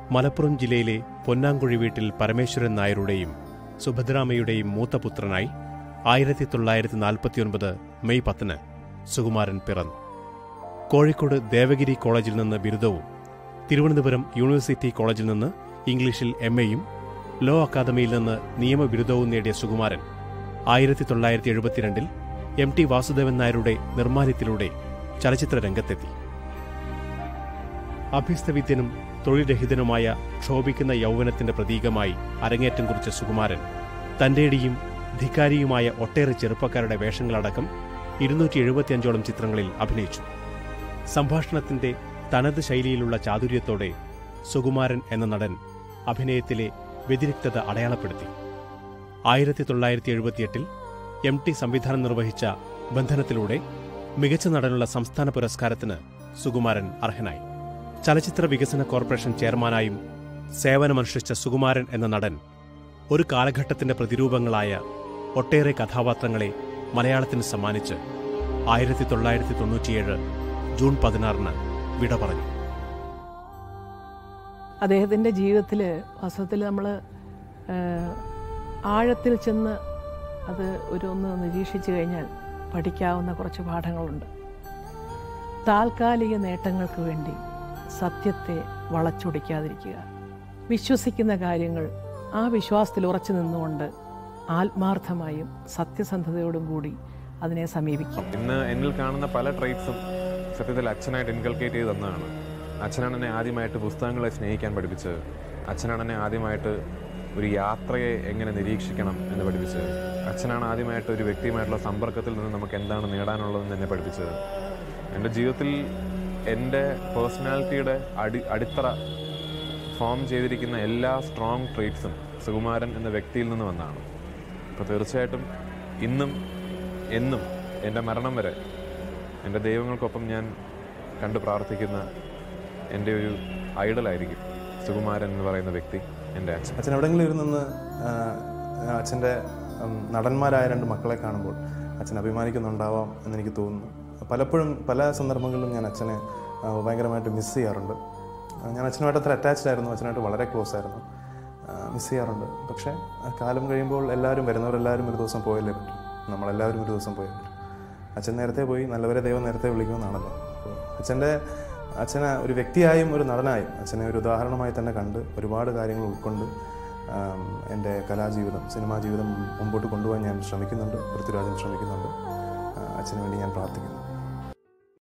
മലപ്പുറം ജില്ലയിലെ പൊന്നാങ്കുഴി വീട്ടിൽ പരമേശ്വരൻ നായരുടെയും സുഭദ്രാമയുടെയും മൂത്ത പുത്രനായി ആയിരത്തി തൊള്ളായിരത്തി നാൽപ്പത്തിയൊൻപത് മെയ് പത്തിന് സുകുമാരൻ പിറന്നു കോഴിക്കോട് ദേവഗിരി കോളേജിൽ നിന്ന് ബിരുദവും തിരുവനന്തപുരം യൂണിവേഴ്സിറ്റി കോളേജിൽ നിന്ന് ഇംഗ്ലീഷിൽ എം എയും ലോ അക്കാദമിയിൽ നിന്ന് നിയമബിരുദവും നേടിയ സുകുമാരൻ ആയിരത്തി തൊള്ളായിരത്തി എഴുപത്തിരണ്ടിൽ എം ടി വാസുദേവൻ നായരുടെ നിർമ്മാല്യത്തിലൂടെ ചലച്ചിത്ര രംഗത്തെത്തി അഭ്യസ്തവിദ്യനും തൊഴിൽരഹിതനുമായ ക്ഷോഭിക്കുന്ന യൗവനത്തിന്റെ പ്രതീകമായി അരങ്ങേറ്റം കുറിച്ച സുകുമാരൻ തന്റേടിയും ധിക്കാരിയുമായ ഒട്ടേറെ ചെറുപ്പക്കാരുടെ വേഷങ്ങളടക്കം ഇരുന്നൂറ്റി എഴുപത്തിയഞ്ചോളം ചിത്രങ്ങളിൽ അഭിനയിച്ചു സംഭാഷണത്തിന്റെ തനത് ശൈലിയിലുള്ള ചാതുര്യത്തോടെ സുകുമാരൻ എന്ന നടൻ അഭിനയത്തിലെ വ്യതിരിക്തത അടയാളപ്പെടുത്തി ആയിരത്തി തൊള്ളായിരത്തി എഴുപത്തിയെട്ടിൽ എം ടി സംവിധാനം നിർവഹിച്ച ബന്ധനത്തിലൂടെ മികച്ച നടനുള്ള സംസ്ഥാന പുരസ്കാരത്തിന് സുകുമാരൻ അർഹനായി ചലച്ചിത്ര വികസന കോർപ്പറേഷൻ ചെയർമാനായും സേവനമനുഷ്ഠിച്ച സുകുമാരൻ എന്ന നടൻ ഒരു കാലഘട്ടത്തിന്റെ പ്രതിരൂപങ്ങളായ ഒട്ടേറെ കഥാപാത്രങ്ങളെ മലയാളത്തിന് സമ്മാനിച്ച് ആയിരത്തി തൊള്ളായിരത്തി തൊണ്ണൂറ്റിയേഴ് ജൂൺ പതിനാറിന് വിട പറഞ്ഞു അദ്ദേഹത്തിൻ്റെ ജീവിതത്തിൽ വാസ്തവത്തിൽ നമ്മൾ ആഴത്തിൽ ചെന്ന് അത് ഒരു ഒന്ന് നിരീക്ഷിച്ചു കഴിഞ്ഞാൽ പഠിക്കാവുന്ന കുറച്ച് പാഠങ്ങളുണ്ട് താൽക്കാലിക നേട്ടങ്ങൾക്ക് വേണ്ടി സത്യത്തെ വളച്ചൊടിക്കാതിരിക്കുക വിശ്വസിക്കുന്ന കാര്യങ്ങൾ ആ വിശ്വാസത്തിൽ ഉറച്ചു നിന്നുകൊണ്ട് ആത്മാർത്ഥമായും സത്യസന്ധതയോടും കൂടി അതിനെ സമീപിക്കുക ഇന്ന് എന്നിൽ കാണുന്ന പല ട്രേറ്റ്സും സത്യത്തിൽ അച്ഛനായിട്ട് ഇൻകൾക്കേറ്റ് ചെയ്ത് തന്നതാണ് അച്ഛനാണ് എന്നെ ആദ്യമായിട്ട് പുസ്തകങ്ങളെ സ്നേഹിക്കാൻ പഠിപ്പിച്ചത് അച്ഛനാണ് എന്നെ ആദ്യമായിട്ട് ഒരു യാത്രയെ എങ്ങനെ നിരീക്ഷിക്കണം എന്ന് പഠിപ്പിച്ചത് അച്ഛനാണ് ആദ്യമായിട്ട് ഒരു വ്യക്തിയുമായിട്ടുള്ള സമ്പർക്കത്തിൽ നിന്ന് നമുക്ക് എന്താണ് നേടാനുള്ളതെന്ന് എന്നെ പഠിപ്പിച്ചത് എൻ്റെ ജീവിതത്തിൽ എൻ്റെ പേഴ്സണാലിറ്റിയുടെ അടി അടിത്തറ ഫോം ചെയ്തിരിക്കുന്ന എല്ലാ സ്ട്രോങ് ട്രേറ്റ്സും സുകുമാരൻ എന്ന വ്യക്തിയിൽ നിന്ന് വന്നതാണ് അപ്പോൾ തീർച്ചയായിട്ടും ഇന്നും എന്നും എൻ്റെ മരണം വരെ എൻ്റെ ദൈവങ്ങൾക്കൊപ്പം ഞാൻ കണ്ടു പ്രാർത്ഥിക്കുന്ന എൻ്റെ ഒരു ഐഡലായിരിക്കും സുകുമാരൻ എന്ന് പറയുന്ന വ്യക്തി എൻ്റെ അച്ഛൻ അച്ഛൻ എവിടെയെങ്കിലും ഇരുന്ന് അച്ഛൻ്റെ നടന്മാരായ രണ്ട് മക്കളെ കാണുമ്പോൾ അച്ഛൻ അഭിമാനിക്കുന്നുണ്ടാവാം എന്നെനിക്ക് തോന്നുന്നു പലപ്പോഴും പല സന്ദർഭങ്ങളിലും ഞാൻ അച്ഛനെ ആ, ഭയങ്കരമായിട്ട് മിസ് ചെയ്യാറുണ്ട് ആ, ഞാൻ അച്ഛനുമായിട്ട് അത്ര അറ്റാച്ച്ഡ് ആയിരുന്നു അച്ഛനായിട്ട് വളരെ ക്ലോസ് ആയിരുന്നു മിസ് ചെയ്യാറുണ്ട് പക്ഷേ ആ കാലം കഴിയുമ്പോൾ എല്ലാവരും വരുന്നവരെല്ലാവരും ഒരു ദിവസം പോയല്ലേ പറ്റും നമ്മളെല്ലാവരും ഒരു ദിവസം പോയേ പറ്റും അച്ഛൻ നേരത്തെ പോയി നല്ലവരെ ദൈവം നേരത്തെ വിളിക്കുമെന്നാണല്ലോ അപ്പോൾ അച്ഛൻ്റെ അച്ഛനെ ഒരു വ്യക്തിയായും ഒരു നടനായും അച്ഛനെ ഒരു ഉദാഹരണമായി തന്നെ കണ്ട് ഒരുപാട് കാര്യങ്ങൾ ഉൾക്കൊണ്ട് ആം, എൻ്റെ കലാജീവിതം സിനിമാ ജീവിതം മുമ്പോട്ട് കൊണ്ടുപോകാൻ ഞാൻ ശ്രമിക്കുന്നുണ്ട് പൃഥ്വിരാജൻ ശ്രമിക്കുന്നുണ്ട് ആ, അച്ഛന് വേണ്ടി ഞാൻ പ്രാർത്ഥിക്കുന്നു